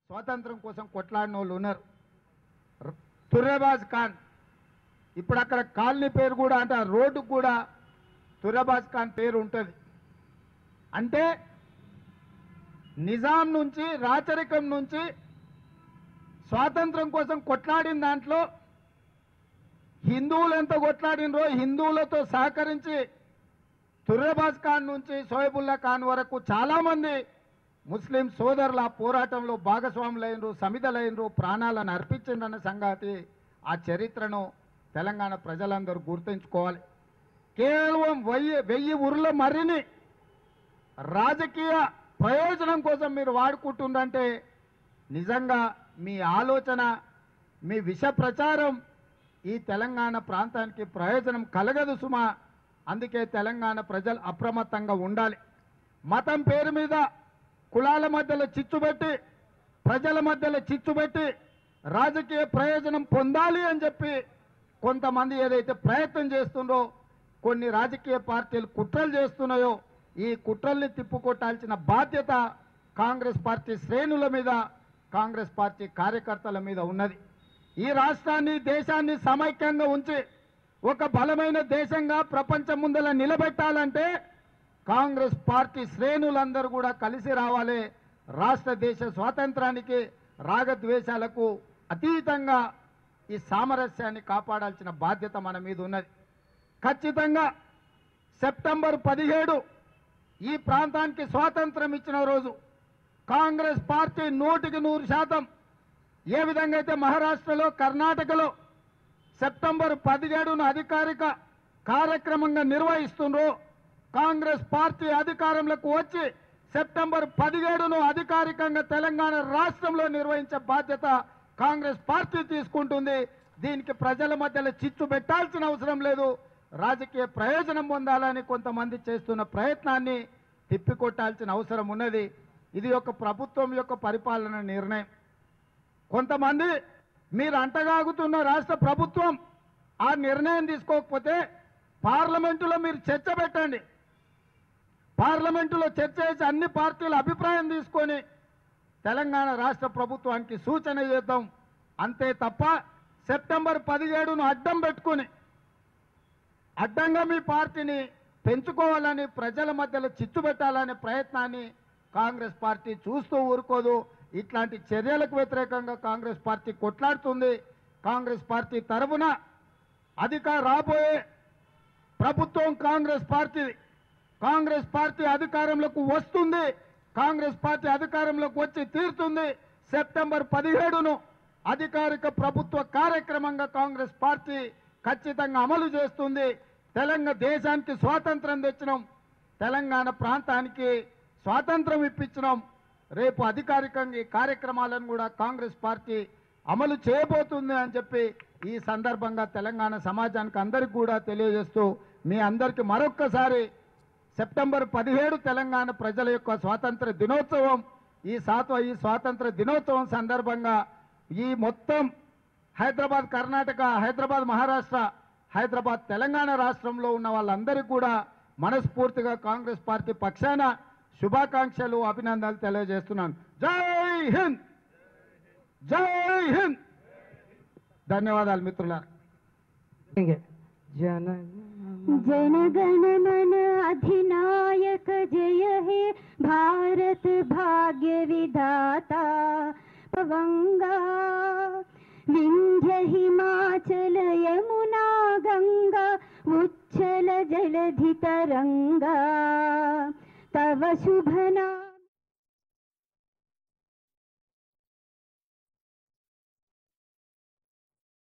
స్వాతంత్రం కోసం కొట్లాడిన వాళ్ళు ఉన్నారు ర- తుర్రెబాజ్ ఖాన్ ఇప్పుడు అక్కడ కాలనీ పేరు కూడా అంటే ఆ రోడ్డుకు కూడా తుర్రెబాజ్ ఖాన్ పేరు ఉంటుంది అంటే నిజాం నుంచి రాచరికం నుంచి స్వాతంత్రం కోసం కొట్లాడిన దాంట్లో హిందువులు ఎంత కొట్లాడినరో హిందువులతో సహకరించి తుర్రెబాజ్ ఖాన్ నుంచి సోయబుల్లా ఖాన్ వరకు చాలామంది ముస్లిం సోదరుల ఆ పోరాటంలో భాగస్వాములైనరు సమితలైనరు ప్రాణాలను అర్పించిందన్న సంగతి ఆ చరిత్రను తెలంగాణ ప్రజలందరూ గుర్తుంచుకోవాలి కేవలం వెయ్యి వెయ్యి ఉరుల మర్రిని రాజకీయ ప్రయోజనం కోసం మీరు వాడుకుంటుందంటే నిజంగా మీ ఆలోచన మీ విష ప్రచారం ఈ తెలంగాణ ప్రాంతానికి ప్రయోజనం కలగదు సుమా అందుకే తెలంగాణ ప్రజలు అప్రమత్తంగా ఉండాలి మతం పేరు మీద కులాల మధ్యలో చిచ్చు పెట్టి ప్రజల మధ్యలో చిచ్చు పెట్టి రాజకీయ ప్రయోజనం పొందాలి అని చెప్పి కొంతమంది ఏదైతే ప్రయత్నం చేస్తుండో కొన్ని రాజకీయ పార్టీలు కుట్రలు చేస్తున్నాయో ఈ కుట్రల్ని తిప్పుకొట్టాల్సిన బాధ్యత కాంగ్రెస్ పార్టీ శ్రేణుల మీద కాంగ్రెస్ పార్టీ కార్యకర్తల మీద ఉన్నది ఈ రాష్ట్రాన్ని దేశాన్ని సమైక్యంగా ఉంచి ఒక బలమైన దేశంగా ప్రపంచం ముందల నిలబెట్టాలంటే కాంగ్రెస్ పార్టీ శ్రేణులందరూ కూడా కలిసి రావాలి రాష్ట్ర దేశ స్వాతంత్రానికి రాగద్వేషాలకు అతీతంగా ఈ సామరస్యాన్ని కాపాడాల్సిన బాధ్యత మన మీద ఉన్నది ఖచ్చితంగా సెప్టెంబర్ పదిహేడు ఈ ప్రాంతానికి స్వాతంత్రం ఇచ్చిన రోజు కాంగ్రెస్ పార్టీ నూటికి నూరు శాతం ఏ విధంగా అయితే మహారాష్ట్రలో కర్ణాటకలో సెప్టెంబర్ పదిహేడున అధికారిక కార్యక్రమంగా నిర్వహిస్తుండ్రో కాంగ్రెస్ పార్టీ అధికారంలోకి వచ్చి సెప్టెంబర్ పదిహేడును అధికారికంగా తెలంగాణ రాష్ట్రంలో నిర్వహించే బాధ్యత కాంగ్రెస్ పార్టీ తీసుకుంటుంది దీనికి ప్రజల మధ్యలో చిచ్చు పెట్టాల్సిన అవసరం లేదు రాజకీయ ప్రయోజనం పొందాలని కొంతమంది చేస్తున్న ప్రయత్నాన్ని తిప్పికొట్టాల్సిన అవసరం ఉన్నది ఇది ఒక ప్రభుత్వం యొక్క పరిపాలన నిర్ణయం కొంతమంది మీరు అంటగాగుతున్న రాష్ట్ర ప్రభుత్వం ఆ నిర్ణయం తీసుకోకపోతే పార్లమెంటులో మీరు చర్చ పెట్టండి పార్లమెంటులో చర్చ చేసి అన్ని పార్టీల అభిప్రాయం తీసుకొని తెలంగాణ రాష్ట్ర ప్రభుత్వానికి సూచన చేద్దాం అంతే తప్ప సెప్టెంబర్ పదిహేడును అడ్డం పెట్టుకొని అడ్డంగా మీ పార్టీని పెంచుకోవాలని ప్రజల మధ్యలో చిచ్చు పెట్టాలనే ప్రయత్నాన్ని కాంగ్రెస్ పార్టీ చూస్తూ ఊరుకోదు ఇట్లాంటి చర్యలకు వ్యతిరేకంగా కాంగ్రెస్ పార్టీ కొట్లాడుతుంది కాంగ్రెస్ పార్టీ తరఫున అధికార రాబోయే ప్రభుత్వం కాంగ్రెస్ పార్టీ కాంగ్రెస్ పార్టీ అధికారంలోకి వస్తుంది కాంగ్రెస్ పార్టీ అధికారంలోకి వచ్చి తీరుతుంది సెప్టెంబర్ పదిహేడును అధికారిక ప్రభుత్వ కార్యక్రమంగా కాంగ్రెస్ పార్టీ ఖచ్చితంగా అమలు చేస్తుంది తెలంగాణ దేశానికి స్వాతంత్రం తెచ్చినాం తెలంగాణ ప్రాంతానికి స్వాతంత్రం ఇప్పించినాం రేపు అధికారికంగా ఈ కార్యక్రమాలను కూడా కాంగ్రెస్ పార్టీ అమలు చేయబోతుంది అని చెప్పి ఈ సందర్భంగా తెలంగాణ సమాజానికి అందరికీ కూడా తెలియజేస్తూ మీ అందరికీ మరొక్కసారి సెప్టెంబర్ పదిహేడు తెలంగాణ ప్రజల యొక్క స్వాతంత్ర దినోత్సవం ఈ సాత్వ ఈ స్వాతంత్ర దినోత్సవం సందర్భంగా ఈ మొత్తం హైదరాబాద్ కర్ణాటక హైదరాబాద్ మహారాష్ట్ర హైదరాబాద్ తెలంగాణ రాష్ట్రంలో ఉన్న వాళ్ళందరికీ కూడా మనస్ఫూర్తిగా కాంగ్రెస్ పార్టీ పక్షాన శుభాకాంక్షలు అభినందనలు తెలియజేస్తున్నాను జై హింద్ జై హింద్ ధన్యవాదాలు మిత్రులారా జన जनगण मन अधिनायक जय हे भारत भाग्य विधाता पवंगा विंध्य हिमाचल यमुना गंगा उच्छल जलधि तरंगा तव शुभ नाम